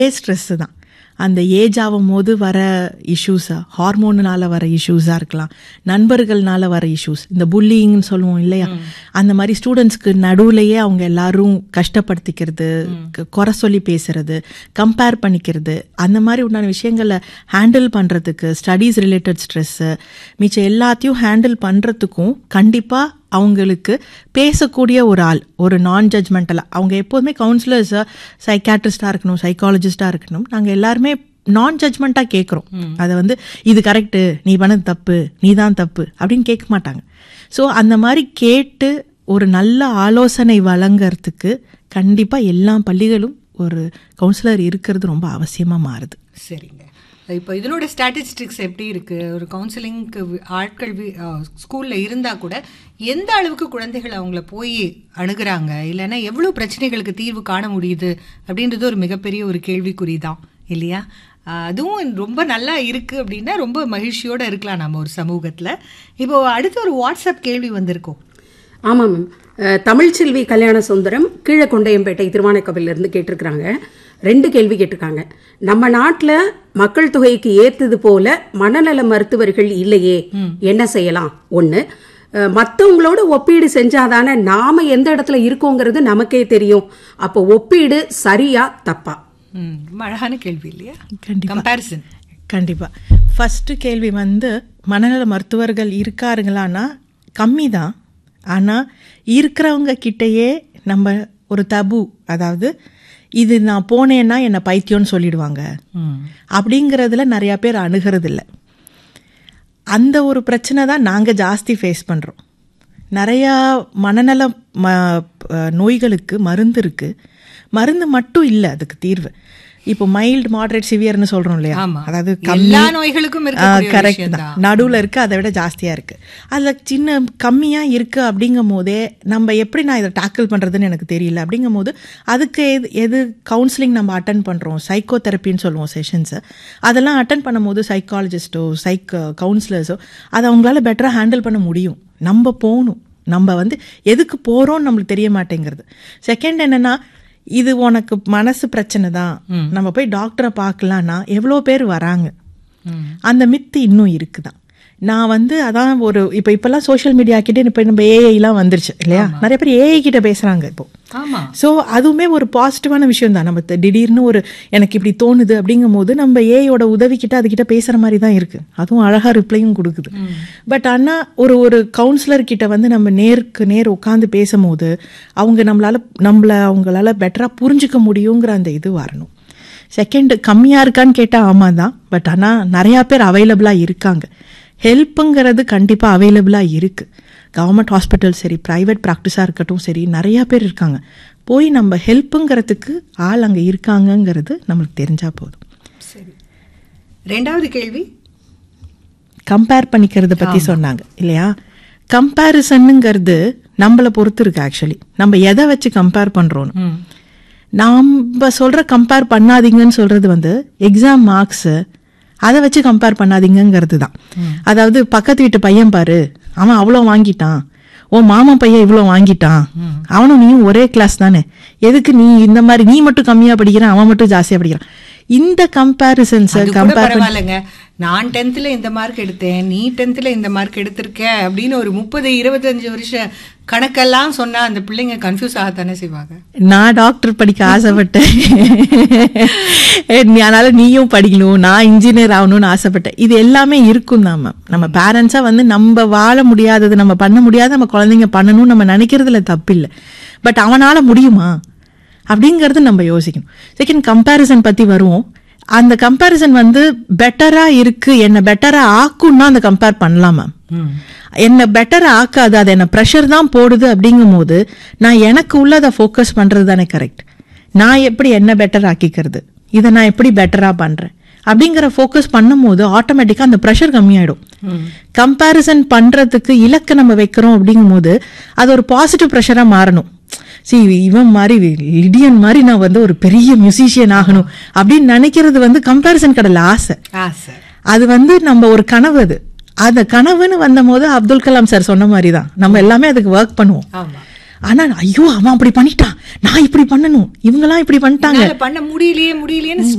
Stress தான் அந்த age ஆகும் போது வர இஷ்யூஸா ஹார்மோனுனால வர இஷ்யூஸாக இருக்கலாம் நண்பர்கள்னால வர இஷ்யூஸ் இந்த புல்லிங்னு சொல்லுவோம் இல்லையா அந்த மாதிரி ஸ்டூடெண்ட்ஸ்க்கு நடுவுலையே அவங்க எல்லாரும் கஷ்டப்படுத்திக்கிறது க- குறை சொல்லி பேசுறது கம்பேர் பண்ணிக்கிறது அந்த மாதிரி உண்டான விஷயங்களை ஹேண்டில் பண்ணுறதுக்கு ஸ்டடீஸ் ரிலேட்டட் ஸ்ட்ரெஸ்ஸு மிச்சம் எல்லாத்தையும் ஹேண்டில் பண்ணுறதுக்கும் கண்டிப்பாக அவங்களுக்கு பேசக்கூடிய ஒரு ஆள் ஒரு நான் ஜட்ஜ்மெண்டலாக அவங்க எப்போதுமே கவுன்சிலர்ஸாக சைக்காட்ரிஸ்டாக இருக்கணும் சைக்காலஜிஸ்டாக இருக்கணும் நாங்கள் எல்லாருமே நான் ஜட்ஜ்மெண்ட்டாக கேட்குறோம் அதை வந்து இது கரெக்டு நீ பண்ணது தப்பு நீ தான் தப்பு அப்படின்னு கேட்க மாட்டாங்க ஸோ அந்த மாதிரி கேட்டு ஒரு நல்ல ஆலோசனை வழங்கறதுக்கு கண்டிப்பாக எல்லா பள்ளிகளும் ஒரு கவுன்சிலர் இருக்கிறது ரொம்ப அவசியமாக மாறுது சரிங்க இப்போ இதனோட ஸ்டாட்டிஸ்டிக்ஸ் எப்படி இருக்கு ஒரு கவுன்சிலிங்க்கு ஆட்கள் ஸ்கூல்ல இருந்தா கூட எந்த அளவுக்கு குழந்தைகள் அவங்கள போய் அணுகுறாங்க இல்லைன்னா எவ்வளவு பிரச்சனைகளுக்கு தீர்வு காண முடியுது அப்படின்றது ஒரு மிகப்பெரிய ஒரு கேள்விக்குறி தான் இல்லையா ஆஹ் அதுவும் ரொம்ப நல்லா இருக்கு அப்படின்னா ரொம்ப மகிழ்ச்சியோட இருக்கலாம் நம்ம ஒரு சமூகத்துல இப்போ அடுத்து ஒரு வாட்ஸ்அப் கேள்வி வந்திருக்கோம் ஆமாம் மேம் அஹ், தமிழ்ச்செல்வி கல்யாண சுந்தரம் கீழக்கொண்டையம்பேட்டை திருவானைக்கோவிலிருந்து கேட்டிருக்கிறாங்க ரெண்டு கேள்வி கேட்டிருக்காங்க நம்ம நாட்டில் மக்கள் தொகைக்கு ஏத்தது போல மனநல மருத்துவர்கள் இல்லையே என்ன செய்யலாம் ஒன்று மற்றவங்களோட ஒப்பீடு செஞ்சாதானே நாம எந்த இடத்துல இருக்கோங்கிறது நமக்கே தெரியும் அப்போ ஒப்பீடு சரியா தப்பா ம், ரொம்ப அழகான கேள்வி இல்லையா கண்டிப்பா. கம்பேரிசன் கண்டிப்பாக ஃபஸ்ட்டு கேள்வி வந்து மனநல மருத்துவர்கள் இருக்காருங்களான்னா கம்மி தான் ஆனால் இருக்கிறவங்க கிட்டேயே நம்ம ஒரு தபு அதாவது இது நான் போனேன்னா என்னை பைத்தியம்னு சொல்லிடுவாங்க அப்படிங்கிறதுல நிறையா பேர் அணுகிறதில்ல அந்த ஒரு பிரச்சனை தான் நாங்கள் ஜாஸ்தி ஃபேஸ் பண்ணுறோம் நிறையா மனநல ம அஹ் நோய்களுக்கு மருந்து இருக்குது மருந்து மட்டும் இல்லை அதுக்கு தீர்வு இப்போ மைல்டு மாடரேட் சிவியர்னு சொல்கிறோம் இல்லையா ஆமா. அதாவது எல்லா நோய்களுக்கும் இருக்கக்கூடிய ஒரு கரெக்ட் விஷயம் தான் நடுவில் இருக்கு அதை விட ஜாஸ்தியாக இருக்கு அதில் சின்ன கம்மியாக இருக்கு அப்படிங்கும் போதே நம்ம எப்படி நான் இதை டேக்கிள் பண்ணுறதுன்னு எனக்கு தெரியல அப்படிங்கும் போது அதுக்கு எது எது கவுன்சிலிங் நம்ம அட்டன் பண்ணுறோம் சைக்கோ தெரப்பின்னு சொல்லுவோம் செஷன்ஸை அதெல்லாம் அட்டன் பண்ணும்போது சைக்காலஜிஸ்ட்டோ சைக் கவுன்சிலர்ஸோ அதை அவங்களால பெட்டராக ஹேண்டில் பண்ண முடியும் நம்ம போகணும் நம்ம வந்து எதுக்கு போகிறோம்னு நம்மளுக்கு தெரிய மாட்டேங்கிறது செகண்ட் என்னன்னா இது உனக்கு மனசு பிரச்சனை தான் நம்ம போய் டாக்டரை பார்க்கலான்னா எவ்வளோ பேர் வராங்க அந்த மித்து இன்னும் இருக்குதான் நான் வந்து அதான் ஒரு இப்போ இப்போல்லாம் சோஷியல் மீடியா கிட்ட இப்போ நம்ம ஏஐலாம் வந்துருச்சு இல்லையா நிறைய பேர் ஏஐ கிட்ட பேசுறாங்க இப்போ ஆமா ஸோ அதுவுமே ஒரு பாசிட்டிவான விஷயம் தான் நம்ம த- திடீர்னு ஒரு எனக்கு இப்படி தோணுது அப்படிங்கும் போது நம்ம ஏஐயோட உதவி கிட்ட அதுகிட்ட பேசுற மாதிரி தான் இருக்கு அதுவும் அழகா ரிப்ளையும் கொடுக்குது பட் ஆனா ஒரு ஒரு கவுன்சிலர் கிட்ட வந்து நம்ம நேருக்கு நேர் உட்காந்து பேசும்போது அவங்க நம்மளால நம்மள அவங்களால பெட்டரா புரிஞ்சுக்க முடியுங்கிற அந்த இது வரணும் செகண்ட் கம்மியாக இருக்கான்னு கேட்டால் ஆமாம் தான் பட் ஆனால் நிறையா பேர் அவைலபிளாக இருக்காங்க ஹெல்ப்புங்கிறது கண்டிப்பாக அவைலபிளாக இருக்குது கவர்மெண்ட் ஹாஸ்பிட்டல் சரி ப்ரைவேட் ப்ராக்டிஸாக இருக்கட்டும் சரி நிறையா பேர் இருக்காங்க போய் நம்ம ஹெல்ப்புங்கிறதுக்கு ஆள் அங்கே இருக்காங்கங்கிறது நம்மளுக்கு தெரிஞ்சால் போதும் சரி ரெண்டாவது கேள்வி கம்பேர் பண்ணிக்கிறத பற்றி சொன்னாங்க இல்லையா கம்பேரிசனுங்கிறது நம்மளை பொறுத்து இருக்கு ஆக்சுவலி நம்ம எதை வச்சு கம்பேர் பண்ணுறோன்னு நாம சொல்ற கம்பேர் பண்ணாதீங்கன்னு சொல்றது வந்து எக்ஸாம் மார்க்ஸ் அதை வச்சு கம்பேர் பண்ணாதீங்கங்கிறது தான் அதாவது பக்கத்து வீட்டு பையன் பாரு அவன் அவ்வளோ வாங்கிட்டான் ஓ மாமா பையன் இவ்வளோ வாங்கிட்டான் அவனும் நீயும் ஒரே கிளாஸ் தானே எதுக்கு நீ இந்த மாதிரி நீ மட்டும் கம்மியா படிக்கிறான் அவன் மட்டும் ஜாஸ்தியா படிக்கிறான் இந்த கம்பேரிசன்ஸை அது கூட கம்பேர் பண்ணி பரவாயில்லைங்க நான் டென்த்ல இந்த மார்க் எடுத்தேன் நீ டென்த்ல இந்த மார்க் எடுத்திருக்க அப்படின்னு ஒரு முப்பது இருபத்தஞ்சு வருஷ கணக்கெல்லாம் சொன்னா அந்த பிள்ளைங்க கன்ஃபியூஸ் ஆகத்தானே செய்வாங்க நான் டாக்டர் படிக்க ஆசைப்பட்டேன் நீ- அதனால நீயும் படிக்கணும் நான் இன்ஜினியர் ஆகணும்னு ஆசைப்பட்டேன் இது எல்லாமே இருக்கும் தான் மேம் நம்ம பேரண்ட்ஸா வந்து நம்ம வாழ முடியாதது நம்ம பண்ண முடியாத நம்ம குழந்தைங்க பண்ணணும்னு நம்ம நினைக்கிறதுல தப்பில்லை பட் அவனால முடியுமா அப்படிங்கறது நம்ம யோசிக்கணும் செகண்ட் கம்பேரிசன் பத்தி வருவோம் அந்த கம்பேரிசன் வந்து பெட்டரா இருக்கு என்ன பெட்டரா ஆக்கும்னா அந்த கம்பேர் பண்ணலாம் மேம் என்ன பெட்டர் ஆக்காது அது என்ன ப்ரெஷர் தான் போடுது அப்படிங்கும் போது நான் எனக்கு உள்ளதை ஃபோக்கஸ் பண்றது தானே கரெக்ட் நான் எப்படி என்ன பெட்டர் ஆக்கிக்கிறது இதை நான் எப்படி பெட்டரா பண்றேன் அப்படிங்கிற ஃபோக்கஸ் பண்ணும்போது ஆட்டோமேட்டிக்கா அந்த ப்ரெஷர் கம்மியாயிடும் கம்பேரிசன் பண்றதுக்கு இலக்கு நம்ம வைக்கிறோம் அப்படிங்கும்போது அது ஒரு பாசிட்டிவ் ப்ரெஷரா மாறணும் சி இவன் மாதிரி லிடியன் மாதிரி நான் வந்து ஒரு பெரிய மியூசிஷியன் ஆகணும் அப்படின்னு நினைக்கிறது வந்து கம்பேரிசன் கடல ஆசை ஆசை அது வந்து நம்ம ஒரு கனவு அது அந்த கனவுன்னு வந்தபோது அப்துல் கலாம் சார் சொன்ன மாதிரி தான் நம்ம எல்லாமே அதுக்கு ஒர்க் பண்ணுவோம் ஆமா ஆனா ஐயோ அவன் அப்படி பண்ணிட்டான் நான் இப்படி பண்ணணும் இவங்கெல்லாம் இப்படி பண்ணிட்டாங்க என்னால பண்ண முடியலையே முடியலையேன்னு